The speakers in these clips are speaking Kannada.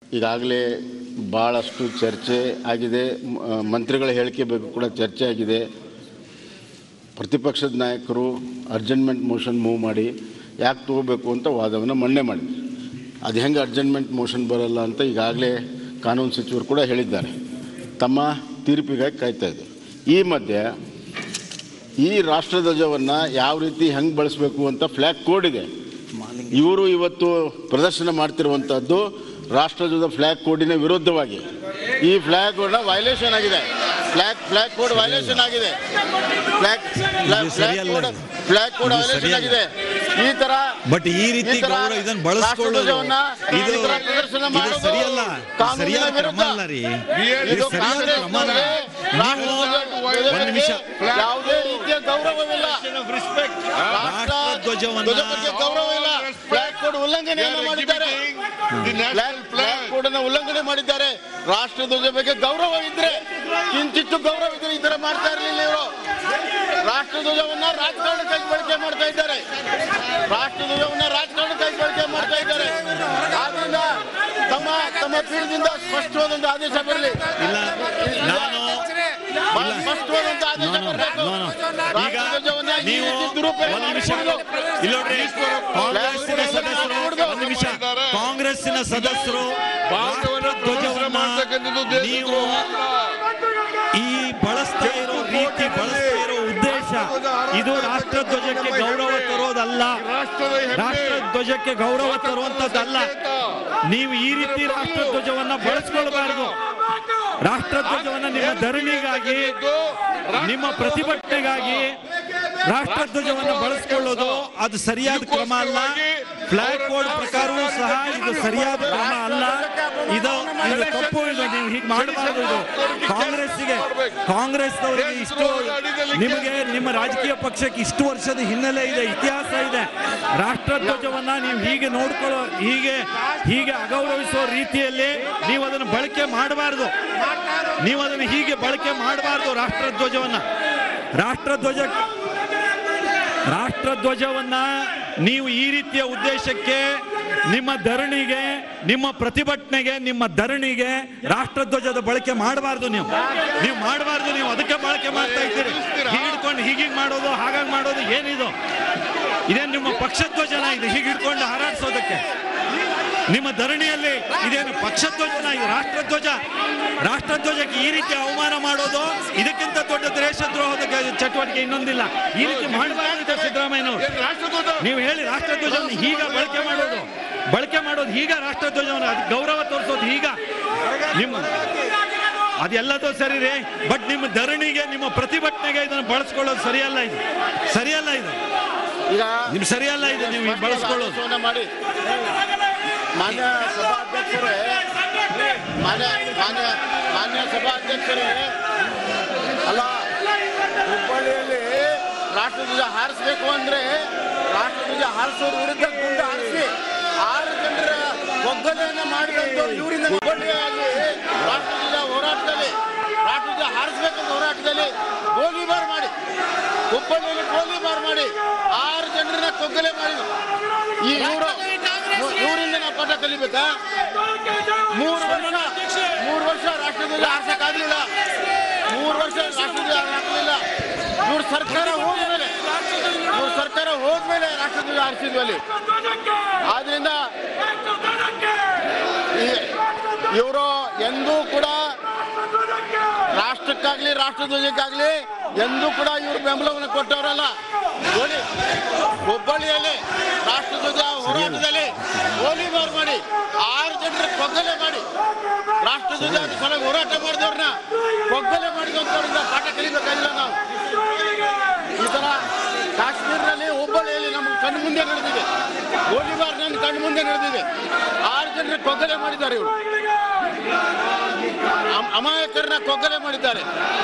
ಈಗಾಗಲೇ ಭಾಳಷ್ಟು ಚರ್ಚೆ ಆಗಿದೆ ಮ- ಮಂತ್ರಿಗಳ ಹೇಳಿಕೆ ಬಗ್ಗೆ ಕೂಡ ಚರ್ಚೆ ಆಗಿದೆ ಪ್ರತಿಪಕ್ಷದ ನಾಯಕರು ಅರ್ಜೆಂಟ್ಮೆಂಟ್ ಮೋಷನ್ ಮೂವ್ ಮಾಡಿ ಯಾಕೆ ತಗೋಬೇಕು ಅಂತ ವಾದವನ್ನು ಮಂಡನೆ ಮಾಡಿದ್ರು ಅದು ಹೆಂಗೆ ಅರ್ಜೆಂಟ್ಮೆಂಟ್ ಮೋಷನ್ ಬರಲ್ಲ ಅಂತ ಈಗಾಗಲೇ ಕಾನೂನು ಸಚಿವರು ಕೂಡ ಹೇಳಿದ್ದಾರೆ ತಮ್ಮ ತೀರ್ಪಿಗಾಗಿ ಕಾಯ್ತಾ ಇದ್ದಾರೆ ಈ ಮಧ್ಯೆ ಈ ರಾಷ್ಟ್ರಧ್ವಜವನ್ನು ಯಾವ ರೀತಿ ಹೆಂಗೆ ಬಳಸಬೇಕು ಅಂತ ಫ್ಲ್ಯಾಗ್ ಕೋಡ್ ಇದೆ ಇವರು ಇವತ್ತು ಪ್ರದರ್ಶನ ಮಾಡ್ತಿರುವಂಥದ್ದು ರಾಷ್ಟ್ರಧ್ವಜ ಫ್ಲ್ಯಾಗ್ ಕೋಡಿನ ವಿರುದ್ಧವಾಗಿ ಈ ಫ್ಲ್ಯಾಗ್ ಕೋಡ್ನ ವೈಲೇಷನ್ ಆಗಿದೆ ಫ್ಲ್ಯಾಗ್ ಫ್ಲ್ಯಾಗ್ ಕೋಡ್ ವೈಲೇಷನ್ ಆಗಿದೆ ಫ್ಲ್ಯಾಗ್ ಫ್ಲ್ಯಾಗ್ ಸರಿಯಲ್ಲ ಕೋಡ್ ಇದು. ಫ್ಲ್ಯಾಗ್ ಕೋಡ್ ಇದು ವೈಲೇಷನ್ ಸರಿಯಲ್ಲ. ಆಗಿದೆ ಈ ತರ ಬಟ್ ಈ ರೀತಿ ಈ ತರ ಗೌರವ ಇದನ್ನ ಬಳಸ್ಕೊಳ್ಳೋದು ರಾಷ್ಟ್ರಧ್ವಜವನ್ನ ಇದು ಈ ತರ ಪ್ರದರ್ಶನ ಇದು ಮಾಡೋದು ಸರಿಯಲ್ಲ ಇದು ಕಾನೂನಿನ ಸರಿಯಾದ ಕ್ರಮ ವಿರುದ್ಧ. ಅಲ್ಲ ರೀ ಇದು ಇದು ಸರಿಯಾದ ಕಾಂಗ್ರೆಸ್ ಕ್ರಮ ಅಲ್ಲ ನೀವು ಒಂದು ನಿಮಿಷ ಯಾವುದೇ ರೀತಿಯ ಗೌರವವಿಲ್ಲ ರಾಷ್ಟ್ರಧ್ವಜವನ್ನ ಧ್ವಜ ಬಗ್ಗೆ ಗೌರವ ಇಲ್ಲ ಫ್ಲಾಗ್ ಕೋಡ್ ಉಲ್ಲಂಘನೆಯನ್ನು ಮಾಡಿದ್ದಾರೆ ಫ್ಲಾಗ್ ಫ್ಲಾಗ್ ಕೋಡ್ ಅನ್ನು ಉಲ್ಲಂಘನೆ ಮಾಡಿದ್ದಾರೆ ರಾಷ್ಟ್ರಧ್ವಜ ಬಗ್ಗೆ ಗೌರವ ಇದ್ರೆ ಕಿಂಚಿತ್ತು ಗೌರವ ಇದ್ರೆ ಈ ತರ ಮಾಡ್ತಾ ಇರಲಿಲ್ಲ ಇವರು ರಾಷ್ಟ್ರಧ್ವಜವನ್ನ ರಾಜಕಾರಣಕ್ಕಾಗಿ ಬಳಕೆ ಮಾಡ್ತಾ ಇದ್ದಾರೆ ರಾಷ್ಟ್ರಧ್ವಜವನ್ನ ರಾಜಕಾರಣಕ್ಕಾಗಿ ಬಳಕೆ ಮಾಡ್ತಾ ಇದ್ದಾರೆ ಆದ್ರಿಂದ ತಮ್ಮ ತಮ್ಮ ಪೀಠದಿಂದ ಸ್ಪಷ್ಟವಾದಂತ ಆದೇಶ ಬರಲಿ ಇಲ್ಲ ನಾನು ಬಹಳ ಸ್ಪಷ್ಟವಾದಂತ ಆದೇಶ No, no, ಬರಬೇಕು no, no. ಈಗ ರಾಷ್ಟ್ರಧ್ವಜವನ್ನ ಈ ನೀವು ರೀತಿ ದುರುಪಯೋಗ ಒಂದು ನಿಮಿಷ ಮಾಡ್ಕೊಳ್ಳೋದು. ಇಲ್ಲಿ ನೋಡ್ರಿ ಕಾಂಗ್ರೆಸ್ಸಿನ ಸದಸ್ಯರು ಒಂದು ನಿಮಿಷ ಕಾಂಗ್ರೆಸ್ಸಿನ ಸದಸ್ಯರು ರಾಷ್ಟ್ರಧ್ವಜವನ್ನ ನೀವು ಈ ಬಳಸ್ತಾ ಇರೋ ರೀತಿ ಬಳಸ್ತಾ ಇರೋ ಉದ್ದೇಶ ಇದು ರಾಷ್ಟ್ರಧ್ವಜಕ್ಕೆ ಗೌರವ ತರೋದಲ್ಲ ರಾಷ್ಟ್ರಧ್ವಜಕ್ಕೆ ಗೌರವ ತರುವಂತದ್ದಲ್ಲ ನೀವು ಈ ರೀತಿ ರಾಷ್ಟ್ರಧ್ವಜವನ್ನ ಬಳಸ್ಕೊಳ್ಬಾರ್ದು ರಾಷ್ಟ್ರಧ್ವಜವನ್ನ ನಿಮ್ಮ ಧರಣಿಗಾಗಿ ನಿಮ್ಮ ಪ್ರತಿಭಟನೆಗಾಗಿ ರಾಷ್ಟ್ರಧ್ವಜವನ್ನ ಬಳಸ್ಕೊಳ್ಳೋದು ಅದು ಸರಿಯಾದ ಕ್ರಮ ಅಲ್ಲ ಫ್ಲಾಗ್ ಕೋಡ್ ಪ್ರಕಾರವೂ ಸಹ ಇದು ಸರಿಯಾದ ಕ್ರಮ ಅಲ್ಲ ಇದು ಇದು ತಪ್ಪು ಇದು ನೀವು ಹೀಗೆ ಮಾಡಬಾರ್ದು ಇದು ಕಾಂಗ್ರೆಸ್ಸಿಗೆ ಕಾಂಗ್ರೆಸ್ನವರಿಗೆ ಇಷ್ಟು ನಿಮಗೆ ನಿಮ್ಮ ರಾಜಕೀಯ ಪಕ್ಷಕ್ಕೆ ಇಷ್ಟು ವರ್ಷದ ಹಿನ್ನೆಲೆ ಇದೆ ಇತಿಹಾಸ ಇದೆ ರಾಷ್ಟ್ರಧ್ವಜವನ್ನ ನೀವು ಹೀಗೆ ನೋಡ್ಕೊಳ್ಳೋ ಹೀಗೆ ಹೀಗೆ ಅಗೌರವಿಸುವ ರೀತಿಯಲ್ಲಿ ನೀವು ಅದನ್ನು ಬಳಕೆ ಮಾಡಬಾರ್ದು ನೀವು ಅದನ್ನು ಹೀಗೆ ಬಳಕೆ ಮಾಡಬಾರ್ದು ರಾಷ್ಟ್ರಧ್ವಜವನ್ನ ರಾಷ್ಟ್ರಧ್ವಜ ರಾಷ್ಟ್ರಧ್ವಜವನ್ನ ನೀವು ಈ ರೀತಿಯ ಉದ್ದೇಶಕ್ಕೆ ನಿಮ್ಮ ಧರಣಿಗೆ ನಿಮ್ಮ ಪ್ರತಿಭಟನೆಗೆ ನಿಮ್ಮ ಧರಣಿಗೆ ರಾಷ್ಟ್ರಧ್ವಜದ ಬಳಕೆ ಮಾಡಬಾರ್ದು ನೀವು ನೀವು ಮಾಡಬಾರ್ದು ನೀವು ಅದಕ್ಕೆ ಬಳಕೆ ಮಾಡ್ತಾ ಇದ್ದೀರಿ ಹೀಗೆ ಹಿಡ್ಕೊಂಡು ಹೀಗೀಗೆ ಮಾಡೋದು ಹಾಗಾಗಿ ಮಾಡೋದು ಏನಿದು ಇದೇನು ನಿಮ್ಮ ಪಕ್ಷಧ್ವಜನ ಇದು ಹೀಗೆ ಹಿಡ್ಕೊಂಡು ಹಾರಾಡಿಸೋದಕ್ಕೆ ನಿಮ್ಮ ಧರಣಿಯಲ್ಲಿ ಇದೇನು ಪಕ್ಷಧ್ವಜನ ಇದು ರಾಷ್ಟ್ರಧ್ವಜ ರಾಷ್ಟ್ರಧ್ವಜಕ್ಕೆ ಈ ರೀತಿ ಅವಮಾನ ಮಾಡೋದು ಇದಕ್ಕಿಂತ ದೊಡ್ಡ ದೇಶದ್ರೋಹದ ಗ- ಚಟುವಟಿಕೆ ಇನ್ನೊಂದಿಲ್ಲ ಈ ರೀತಿ ಮಾಡಬಾರ್ದು ಸಿದ್ದರಾಮಯ್ಯನವರು ನೀವು ಹೇಳಿ ರಾಷ್ಟ್ರಧ್ವಜವನ್ನು ಹೀಗ ಬಳಕೆ ಮಾಡೋದು ಬಳಕೆ ಮಾಡೋದು ಹೀಗ ರಾಷ್ಟ್ರಧ್ವಜವನ್ನು ಅದಕ್ಕೆ ಗೌರವ ತೋರಿಸೋದು ಹೀಗ ನಿಮ್ಮ ಅದೆಲ್ಲದೂ ಸರಿ ರೀ ಬಟ್ ನಿಮ್ಮ ಧರಣಿಗೆ ನಿಮ್ಮ ಪ್ರತಿಭಟನೆಗೆ ಇದನ್ನು ಬಳಸ್ಕೊಳ್ಳೋದು ಸರಿಯಲ್ಲ ಇದು ಸರಿಯಲ್ಲ ಇದು ಈಗ ನಿಮ್ ಸರಿಯಲ್ಲ ಇದು ನೀವು ಹೀಗ್ ಬಳಸ್ಕೊಳ್ಳೋದು ಆದೇಶವನ್ನ ಮಾಡಿ ಮಾನ್ಯ ಸಭಾಧ್ಯಕ್ಷರೇ ಮಾನ್ಯ ಮಾನ್ಯ ಮಾನ್ಯ ಸಭಾಧ್ಯಕ್ಷರೇ ಅಲ್ಲ ಹುಬ್ಬಳ್ಳಿಯಲ್ಲಿ ರಾಷ್ಟ್ರಧ್ವಜ ಹಾರಿಸ್ಬೇಕು ಅಂದ್ರೆ ರಾಷ್ಟ್ರಧ್ವಜ ಹಾರಿಸೋರ ವಿರುದ್ಧ ಗುಂಡು ಹಾರಿಸಿ ಆರು ಜನರ ಒಗ್ಗಲೆಯನ್ನ ಮಾಡಿದಂತ ಇವರಿಂದ ಹುಬ್ಬಳ್ಳಿಯಲ್ಲಿ ರಾಷ್ಟ್ರಧ್ವಜ ಹೋರಾಟದಲ್ಲಿ ರಾಷ್ಟ್ರಧ್ವಜ ಹಾರಿಸ್ಬೇಕಂತ ಹೋರಾಟದಲ್ಲಿ ಗೋಲಿಬಾರ್ ಮಾಡಿ ಹುಬ್ಬಳ್ಳಿಯಲ್ಲಿ ಗೋಲಿಬಾರ್ ಮಾಡಿ ಆರು ಜನರನ್ನ ಕೊಗ್ಗಲೆ ಮಾಡಿ ಈ ಇವರು ಇವರಿಂದ ನಾವು ಪಾಠ ಕಲಿಬೇಕಾ ಮೂರು ವರ್ಷ ಮೂರು ವರ್ಷ ರಾಷ್ಟ್ರಧ್ವಜ ಹಾರ್ಸಕ್ಕಾಗ್ಲಿಲ್ಲ ಮೂರು ವರ್ಷ ರಾಷ್ಟ್ರಧ್ವಜ ಹಾಕಲಿಲ್ಲ ಇವ್ರ ಸರ್ಕಾರ ಹೋದ್ಮೇಲೆ ಇವ್ರ ಸರ್ಕಾರ ಹೋದ್ಮೇಲೆ ರಾಷ್ಟ್ರಧ್ವಜ ಹಾರಿಸಿದ್ವಿ ಅಲ್ಲಿ ಆದ್ರಿಂದ ಇವರು ಎಂದೂ ಕೂಡ ರಾಷ್ಟ್ರಕ್ಕಾಗ್ಲಿ ರಾಷ್ಟ್ರಧ್ವಜಕ್ಕಾಗ್ಲಿ ಎಂದೂ ಕೂಡ ಇವರು ಬೆಂಬಲವನ್ನು ಕೊಟ್ಟವರಲ್ಲ ನೋಡಿ ಹುಬ್ಬಳ್ಳಿಯಲ್ಲಿ ರಾಷ್ಟ್ರಧ್ವಜ ಹೋರಾಟದಲ್ಲಿ ಗೋಲಿಬಾರ್ ಮಾಡಿ ಆರು ಜನರ ಕೊಗ್ಗಲೆ ಮಾಡಿ ರಾಷ್ಟ್ರಧ್ವಜ ಸಲ ಹೋರಾಟ ಮಾಡಿದವ್ರನ್ನ ಕೊಗ್ಗಲೆ ಮಾಡಿದಂಥವ್ರಿಂದ ಪಾಠ ಕಲಿಬೇಕಾಗಿಲ್ಲ ನಾವು ಈ ತರ ಕಾಶ್ಮೀರದಲ್ಲಿ ಹುಬ್ಬಳ್ಳಿಯಲ್ಲಿ ನಮ್ಮ ಕಣ್ಣು ಮುಂದೆ ನಡೆದಿದೆ ಗೋಲಿಬಾರ್ ನನ್ನ ಕಣ್ಣು ಮುಂದೆ ನಡೆದಿದೆ ಆರು ಜನರ ಕೊಗ್ಗಲೆ ಮಾಡಿದ್ದಾರೆ ಇವರು ಅಮ್- ಅಮಾಯಕರನ್ನ ಕೊಗ್ಗಲೆ ಮಾಡಿದ್ದಾರೆ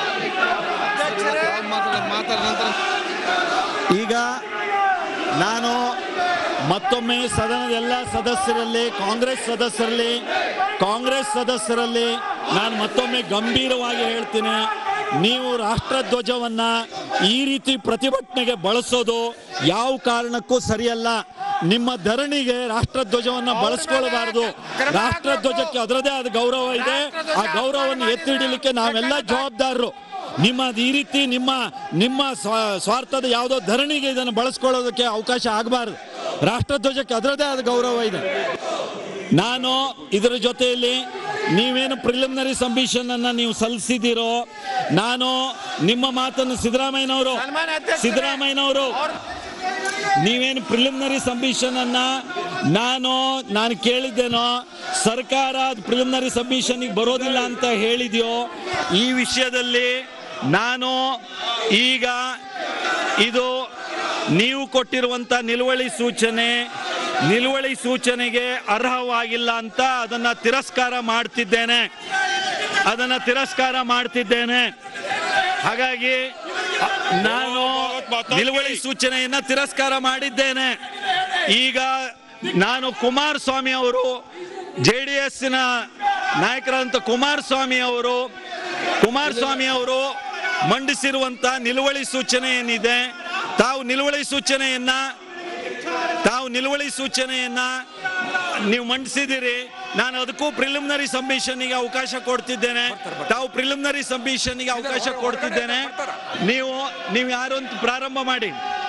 ಈಗ ನಾನು ಮತ್ತೊಮ್ಮೆ ಸದನದ ಎಲ್ಲ ಸದಸ್ಯರಲ್ಲಿ ಕಾಂಗ್ರೆಸ್ ಸದಸ್ಯರಲ್ಲಿ ಕಾಂಗ್ರೆಸ್ ಸದಸ್ಯರಲ್ಲಿ ನಾನು ಮತ್ತೊಮ್ಮೆ ಗಂಭೀರವಾಗಿ ಹೇಳ್ತೀನಿ ನೀವು ರಾಷ್ಟ್ರಧ್ವಜವನ್ನ ಈ ರೀತಿ ಪ್ರತಿಭಟನೆಗೆ ಬಳಸೋದು ಯಾವ ಕಾರಣಕ್ಕೂ ಸರಿಯಲ್ಲ ನಿಮ್ಮ ಧರಣಿಗೆ ರಾಷ್ಟ್ರಧ್ವಜವನ್ನ ಬಳಸ್ಕೊಳ್ಬಾರ್ದು ರಾಷ್ಟ್ರಧ್ವಜಕ್ಕೆ ಅದರದೇ ಆದ ಗೌರವ ಇದೆ ಆ ಗೌರವವನ್ನು ಎತ್ತಿ ಹಿಡಿಲಿಕ್ಕೆ ನಾವೆಲ್ಲ ಜವಾಬ್ದಾರರು ನಿಮ್ಮ ಈ ರೀತಿ ನಿಮ್ಮ ನಿಮ್ಮ ಸ್ವ- ಸ್ವಾರ್ಥದ ಯಾವುದೋ ಧರಣಿಗೆ ಇದನ್ನು ಬಳಸ್ಕೊಳ್ಳೋದಕ್ಕೆ ಅವಕಾಶ ಆಗಬಾರ್ದು ರಾಷ್ಟ್ರಧ್ವಜಕ್ಕೆ ಅದರದೇ ಆದ ಗೌರವ ಇದೆ ನಾನು ಇದರ ಜೊತೆಯಲ್ಲಿ ನೀವೇನು ಪ್ರಿಲಿಮಿನರಿ ಸಬ್ಮಿಷನ್ ಅನ್ನ ನೀವು ಸಲ್ಲಿಸಿದ್ದೀರೋ ನಾನು ನಿಮ್ಮ ಮಾತನ್ನು ಸಿದ್ದರಾಮಯ್ಯನವರು ಸಿದ್ದರಾಮಯ್ಯನವರು ನೀವೇನು ಪ್ರಿಲಿಮಿನರಿ ಸಬ್ಮಿಷನ್ ಅನ್ನ ನಾನು ನಾನು ಕೇಳಿದ್ದೇನೋ ಸರ್ಕಾರ ಪ್ರಿಲಿಮಿನರಿ ಸಬ್ಮಿಷನ್ಗೆ ಬರೋದಿಲ್ಲ ಅಂತ ಹೇಳಿದ್ಯೋ ಈ ವಿಷಯದಲ್ಲಿ ನಾನು ಈಗ ಇದು ನೀವು ಕೊಟ್ಟಿರುವಂತ ನಿಲುವಳಿ ಸೂಚನೆ ನಿಲುವಳಿ ಸೂಚನೆಗೆ ಅರ್ಹವಾಗಿಲ್ಲ ಅಂತ ಅದನ್ನ ತಿರಸ್ಕಾರ ಮಾಡ್ತಿದ್ದೇನೆ ಅದನ್ನ ತಿರಸ್ಕಾರ ಮಾಡ್ತಿದ್ದೇನೆ ಹಾಗಾಗಿ ಅ- ನಾನು ನಿಲುವಳಿ ಸೂಚನೆಯನ್ನ ತಿರಸ್ಕಾರ ಮಾಡಿದ್ದೇನೆ ಈಗ ನಾನು ಕುಮಾರಸ್ವಾಮಿ ಅವರು ಜೆ ಡಿ ಎಸ್ನ ನಾಯಕರಂತ ಕುಮಾರಸ್ವಾಮಿ ಅವರು ಕುಮಾರಸ್ವಾಮಿ ಅವರು ಮಂಡಿಸಿರುವಂತ ನಿಲುವಳಿ ಸೂಚನೆ ಏನಿದೆ ತಾವು ನಿಲುವಳಿ ಸೂಚನೆಯನ್ನ ತಾವು ನಿಲುವಳಿ ಸೂಚನೆಯನ್ನ ನೀವು ಮಂಡಿಸಿದಿರಿ ನಾನು ಅದಕ್ಕೂ ಪ್ರಿಲಿಮಿನರಿ ಸಬ್ಮಿಷನ್ಗೆ ಅವಕಾಶ ಕೊಡ್ತಿದ್ದೇನೆ ತಾವು ಪ್ರಿಲಿಮಿನರಿ ಸಬ್ಮಿಷನ್ಗೆ ಅವಕಾಶ ಕೊಡ್ತಿದ್ದೇನೆ ನೀವು ನೀವು ಯಾರು ಅಂತ ಪ್ರಾರಂಭ ಮಾಡಿ